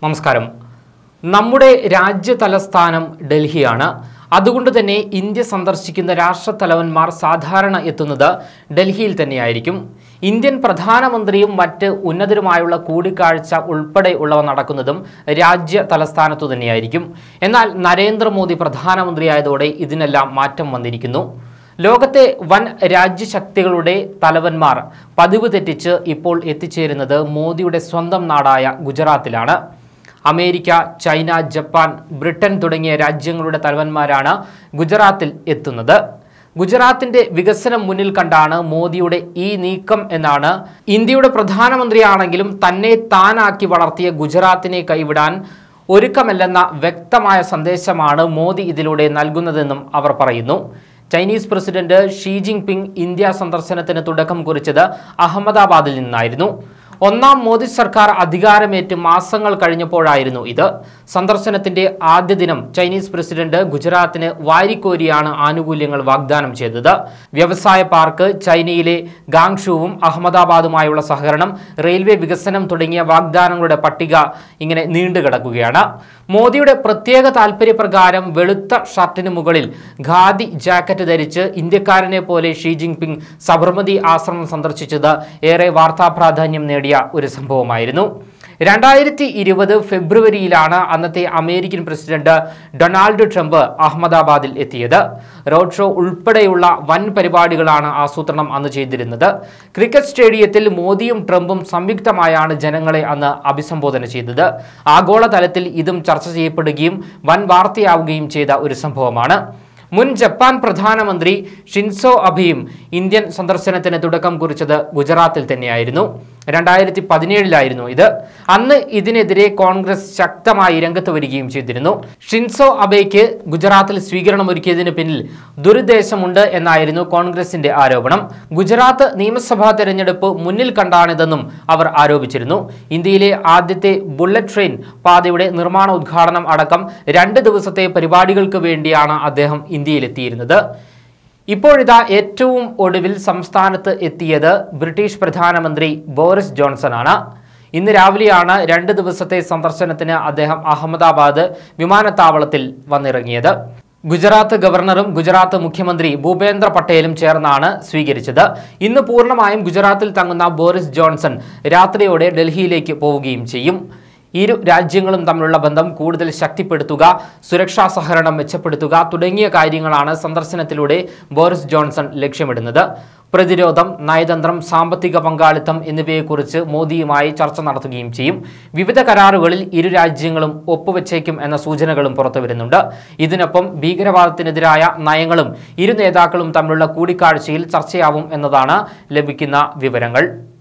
നമസ്കാരം നമ്മുടെ രാജ്യ തലസ്ഥാനം ഡൽഹിയാണ് അതുകൊണ്ട് തന്നെ ഇന്ത്യ സന്ദർശിക്കുന്ന രാഷ്ട്രത്തലവന്മാർ സാധാരണ എത്തുന്നത് ഡൽഹിയിൽ തന്നെയായിരിക്കും ഇന്ത്യൻ പ്രധാനമന്ത്രിയും മറ്റ് ഉന്നതരുമായുള്ള കൂടിക്കാഴ്ച ഉൾപ്പെടെ ഉള്ളവ നടക്കുന്നതും രാജ്യ തലസ്ഥാനത്തു തന്നെയായിരിക്കും എന്നാൽ നരേന്ദ്രമോദി പ്രധാനമന്ത്രിയായതോടെ ഇതിനെല്ലാം മാറ്റം വന്നിരിക്കുന്നു ലോകത്തെ വൻ രാജ്യശക്തികളുടെ തലവന്മാർ പതിവ് തെറ്റിച്ച് ഇപ്പോൾ എത്തിച്ചേരുന്നത് മോദിയുടെ സ്വന്തം നാടായ ഗുജറാത്തിലാണ് അമേരിക്ക ചൈന ജപ്പാൻ ബ്രിട്ടൻ തുടങ്ങിയ രാജ്യങ്ങളുടെ തലവന്മാരാണ് ഗുജറാത്തിൽ എത്തുന്നത് ഗുജറാത്തിന്റെ വികസനം മുന്നിൽ കണ്ടാണ് മോദിയുടെ ഈ നീക്കം എന്നാണ് ഇന്ത്യയുടെ പ്രധാനമന്ത്രിയാണെങ്കിലും തന്നെ താനാക്കി വളർത്തിയ ഗുജറാത്തിനെ കൈവിടാൻ ഒരുക്കമല്ലെന്ന വ്യക്തമായ സന്ദേശമാണ് മോദി ഇതിലൂടെ നൽകുന്നതെന്നും അവർ പറയുന്നു Chinese president Xi Jinping India സന്ദർശനത്തിന് തുടക്കം കുറിച്ചത് അഹമ്മദാബാദിൽ നിന്നായിരുന്നു ഒന്നാം മോദി സർക്കാർ അധികാരമേറ്റ് മാസങ്ങൾ കഴിഞ്ഞപ്പോഴായിരുന്നു ഇത് സന്ദർശനത്തിന്റെ ആദ്യ ദിനം ചൈനീസ് പ്രസിഡന്റ് ഗുജറാത്തിന് വാരിക്കോരിയാണ് ആനുകൂല്യങ്ങൾ വാഗ്ദാനം ചെയ്തത് വ്യവസായ പാർക്ക് ചൈനയിലെ ഗാങ്ഷുവും അഹമ്മദാബാദുമായുള്ള സഹകരണം റെയിൽവേ വികസനം തുടങ്ങിയ വാഗ്ദാനങ്ങളുടെ പട്ടിക ഇങ്ങനെ നീണ്ടുകിടക്കുകയാണ് മോദിയുടെ പ്രത്യേക താൽപര്യപ്രകാരം വെളുത്ത ഷർട്ടിന് മുകളിൽ ഖാദി ജാക്കറ്റ് ധരിച്ച് ഇന്ത്യക്കാരനെ പോലെ ഷീ ജിങ് പിങ് സബർമതി ആശ്രമം സന്ദർശിച്ചത് ഏറെ വാർത്താ പ്രാധാന്യം നേടിയ ഒരു സംഭവമായിരുന്നു രണ്ടായിരത്തി ഇരുപത് ഫെബ്രുവരിയിലാണ് അന്നത്തെ അമേരിക്കൻ പ്രസിഡന്റ് ഡൊണാൾഡ് ട്രംപ് അഹമ്മദാബാദിൽ എത്തിയത് റോഡ് ഷോ ഉൾപ്പെടെയുള്ള വൻ പരിപാടികളാണ് ആസൂത്രണം അന്ന് ചെയ്തിരുന്നത് ക്രിക്കറ്റ് സ്റ്റേഡിയത്തിൽ മോദിയും ട്രംപും സംയുക്തമായാണ് ജനങ്ങളെ അന്ന് അഭിസംബോധന ചെയ്തത് ആഗോളതലത്തിൽ ഇതും ചർച്ച ചെയ്യപ്പെടുകയും വൻ വാർത്തയാവുകയും ചെയ്ത ഒരു സംഭവമാണ് മുൻ ജപ്പാൻ പ്രധാനമന്ത്രി ഷിൻസോ അബിയും ഇന്ത്യൻ സന്ദർശനത്തിന് തുടക്കം കുറിച്ചത് ഗുജറാത്തിൽ തന്നെയായിരുന്നു രണ്ടായിരത്തി പതിനേഴിലായിരുന്നു ഇത് അന്ന് ഇതിനെതിരെ കോൺഗ്രസ് ശക്തമായി രംഗത്ത് വരികയും ചെയ്തിരുന്നു ഷിൻസോ അബേക്ക് ഗുജറാത്തിൽ സ്വീകരണം ഒരുക്കിയതിന് പിന്നിൽ ദുരുദ്ദേശമുണ്ട് എന്നായിരുന്നു കോൺഗ്രസിന്റെ ആരോപണം ഗുജറാത്ത് നിയമസഭാ തെരഞ്ഞെടുപ്പ് മുന്നിൽ കണ്ടാണിതെന്നും അവർ ആരോപിച്ചിരുന്നു ഇന്ത്യയിലെ ആദ്യത്തെ ബുള്ളറ്റ് ട്രെയിൻ പാതയുടെ നിർമ്മാണ ഉദ്ഘാടനം അടക്കം രണ്ട് ദിവസത്തെ പരിപാടികൾക്ക് വേണ്ടിയാണ് അദ്ദേഹം ഇന്ത്യയിലെത്തിയിരുന്നത് ഇപ്പോഴിതാ ഏറ്റവും ഒടുവിൽ സംസ്ഥാനത്ത് എത്തിയത് ബ്രിട്ടീഷ് പ്രധാനമന്ത്രി ബോറിസ് ജോൺസൺ ആണ് ഇന്ന് രാവിലെയാണ് രണ്ട് ദിവസത്തെ സന്ദർശനത്തിന് അദ്ദേഹം അഹമ്മദാബാദ് വിമാനത്താവളത്തിൽ വന്നിറങ്ങിയത് ഗുജറാത്ത് ഗവർണറും ഗുജറാത്ത് മുഖ്യമന്ത്രി ഭൂപേന്ദ്ര പട്ടേലും ചേർന്നാണ് സ്വീകരിച്ചത് ഇന്ന് പൂർണ്ണമായും ഗുജറാത്തിൽ തങ്ങുന്ന ബോറിസ് ജോൺസൺ രാത്രിയോടെ ഡൽഹിയിലേക്ക് പോവുകയും ചെയ്യും ഇരു രാജ്യങ്ങളും തമ്മിലുള്ള ബന്ധം കൂടുതൽ ശക്തിപ്പെടുത്തുക സുരക്ഷാ സഹകരണം മെച്ചപ്പെടുത്തുക തുടങ്ങിയ കാര്യങ്ങളാണ് സന്ദർശനത്തിലൂടെ ബോറിസ് ജോൺസൺ ലക്ഷ്യമിടുന്നത് പ്രതിരോധം നയതന്ത്രം സാമ്പത്തിക പങ്കാളിത്തം എന്നിവയെക്കുറിച്ച് മോദിയുമായി ചർച്ച നടത്തുകയും ചെയ്യും വിവിധ കരാറുകളിൽ ഇരു രാജ്യങ്ങളും ഒപ്പുവെച്ചേക്കും എന്ന സൂചനകളും പുറത്തുവരുന്നുണ്ട് ഇതിനൊപ്പം ഭീകരവാദത്തിനെതിരായ നയങ്ങളും ഇരു നേതാക്കളും തമ്മിലുള്ള കൂടിക്കാഴ്ചയിൽ ചർച്ചയാവും എന്നതാണ് ലഭിക്കുന്ന വിവരങ്ങൾ